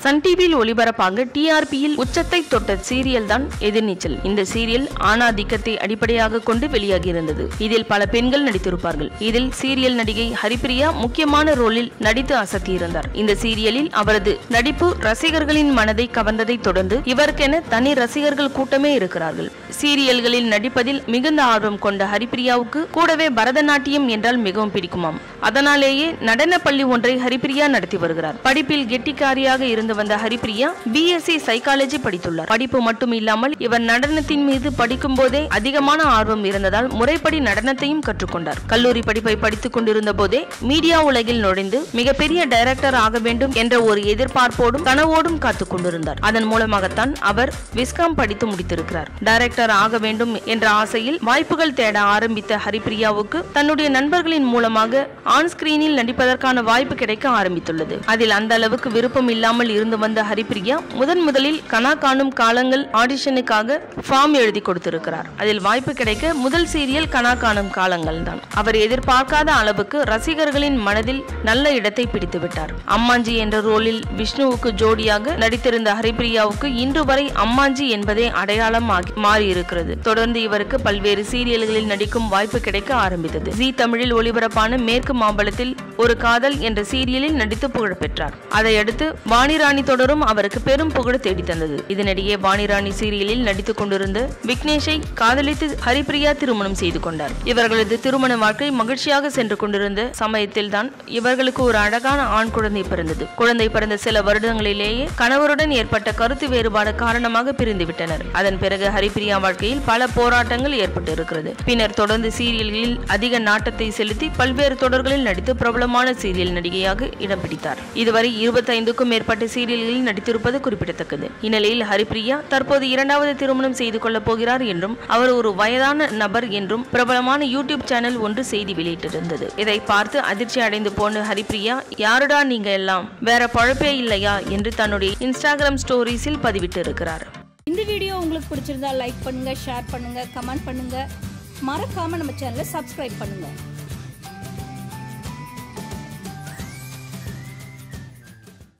Sun டிவியில் ஒளிபரப்பாக டிஆர்பியில் உச்சத்தை தொட்ட சீரியல் தான் எதிர்நீச்சல் இந்த சீரியல் ஆணாதிக்கத்தை அடிப்படையாக கொண்டு வெளியாகியிருந்தது இதில் பல பெண்கள் நடித்திருப்பார்கள் இதில் சீரியல் நடிகை ஹரிப்பிரியா முக்கியமான ரோலில் நடித்து அசத்தியிருந்தார் இந்த சீரியலில் அவரது நடிப்பு ரசிகர்களின் மனதை கவர்ந்ததை தொடர்ந்து இவருக்கென தனி ரசிகர்கள் கூட்டமே இருக்கிறார்கள் சீரியல்களில் நடிப்பதில் மிகுந்த ஆர்வம் கொண்ட ஹரிப்பிரியாவுக்கு கூடவே பரதநாட்டியம் என்றால் மிகவும் பிடிக்குமாம் அதனாலேயே நடன பள்ளி ஒன்றை ஹரிப்பிரியா நடத்தி வருகிறார் படிப்பில் கெட்டிக்காரியாக இருந்து வந்த ஹரிப்பிரியா பிஎஸ்சி சைக்காலஜி படித்துள்ளார் படிப்பு மட்டும் இல்லாமல் இவர் நடனத்தின் மீது படிக்கும் போதே அதிகமான ஆர்வம் இருந்ததால் முறைப்படி நடனத்தையும் கற்றுக்கொண்டார் கல்லூரி படிப்பை படித்துக் கொண்டிருந்த போதே மீடியா உலகில் நுழைந்து மிகப்பெரிய டைரக்டர் ஆக வேண்டும் என்ற ஒரு எதிர்பார்ப்போடும் கனவோடும் காத்துக் கொண்டிருந்தார் அதன் மூலமாகத்தான் அவர் விஸ்காம் படித்து முடித்திருக்கிறார் டைரக்டர் ஆக வேண்டும் என்ற ஆசையில் வாய்ப்புகள் தேட ஆரம்பித்த ஹரிப்பிரியாவுக்கு தன்னுடைய நண்பர்களின் மூலமாக ஆன் ஸ்கிரீனில் நடிப்பதற்கான வாய்ப்பு கிடைக்க ஆரம்பித்துள்ளது அதில் அந்த அளவுக்கு விருப்பம் இல்லாமல் இருந்து வந்த ஹரிப்பிரியா முதன் முதலில் கனா காணும் காலங்கள் ஆடிஷனுக்காக ஃபார்ம் எழுதி கொடுத்திருக்கிறார் அதில் வாய்ப்பு கிடைக்க முதல் சீரியல் கனா காணும் காலங்கள் தான் அவர் எதிர்பார்க்காத அளவுக்கு ரசிகர்களின் மனதில் நல்ல இடத்தை பிடித்து விட்டார் அம்மாஞ்சி என்ற ரோலில் விஷ்ணுவுக்கு ஜோடியாக நடித்திருந்த ஹரிப்பிரியாவுக்கு இன்று வரை அம்மாஞ்சி என்பதே அடையாளம் ஆகி மாறியிருக்கிறது தொடர்ந்து இவருக்கு பல்வேறு சீரியல்களில் நடிக்கும் வாய்ப்பு கிடைக்க ஆரம்பித்தது ஜி தமிழில் ஒளிபரப்பான மேற்கு மாம்பலத்தில் ஒரு காதல் என்ற சீரியலில் நடித்து புகழ் பெற்றார் அதையடுத்து வாணிராணி தொடரும் அவருக்கு பெரும் புகழ் தேடி தந்தது இதனிடையே வாணிராணி சீரியலில் நடித்துக் கொண்டிருந்த விக்னேஷை காதலித்து ஹரிப்பிரியா திருமணம் செய்து கொண்டார் இவர்களது திருமண வாழ்க்கை மகிழ்ச்சியாக சென்று கொண்டிருந்த சமயத்தில் தான் இவர்களுக்கு ஒரு அழகான ஆண் குழந்தை பிறந்தது குழந்தை பிறந்த சில வருடங்களிலேயே கணவருடன் ஏற்பட்ட கருத்து வேறுபாடு காரணமாக பிரிந்து விட்டனர் அதன் பிறகு ஹரிப்பிரியா வாழ்க்கையில் பல போராட்டங்கள் ஏற்பட்டு இருக்கிறது பின்னர் தொடர்ந்து சீரியல்களில் அதிக நாட்டத்தை செலுத்தி பல்வேறு தொடர்களில் நடித்து பிரபலமான சீரியல் நடிகையாக இடம் பிடித்தார் இதுவரை இருபத்தைந்துக்கும் மேற்பட்ட சீரியல்களில் நடித்திருப்பது குறிப்பிடத்தக்கது இந்நிலையில் ஹரிப்பிரியா தற்போது இரண்டாவது திருமணம் செய்து கொள்ளப் போகிறார் என்றும் அவர் ஒரு வயதான நபர் என்றும் பிரபலமான யூடியூப் சேனல் ஒன்று செய்தி வெளியிட்டிருந்தது இதை பார்த்து அதிர்ச்சி அடைந்து போன ஹரிப்பிரியா யாருடா நீங்க எல்லாம் வேற பழப்பே இல்லையா என்று தன்னுடைய இன்ஸ்டாகிராம் ஸ்டோரிஸில் பதிவிட்டு இருக்கிறார் இந்த வீடியோ உங்களுக்கு பிடிச்சிருந்தா லைக் பண்ணுங்க ஷேர் பண்ணுங்க கமெண்ட் பண்ணுங்க மறக்காம நம்ம சேனலை சப்ஸ்கிரைப் பண்ணுங்க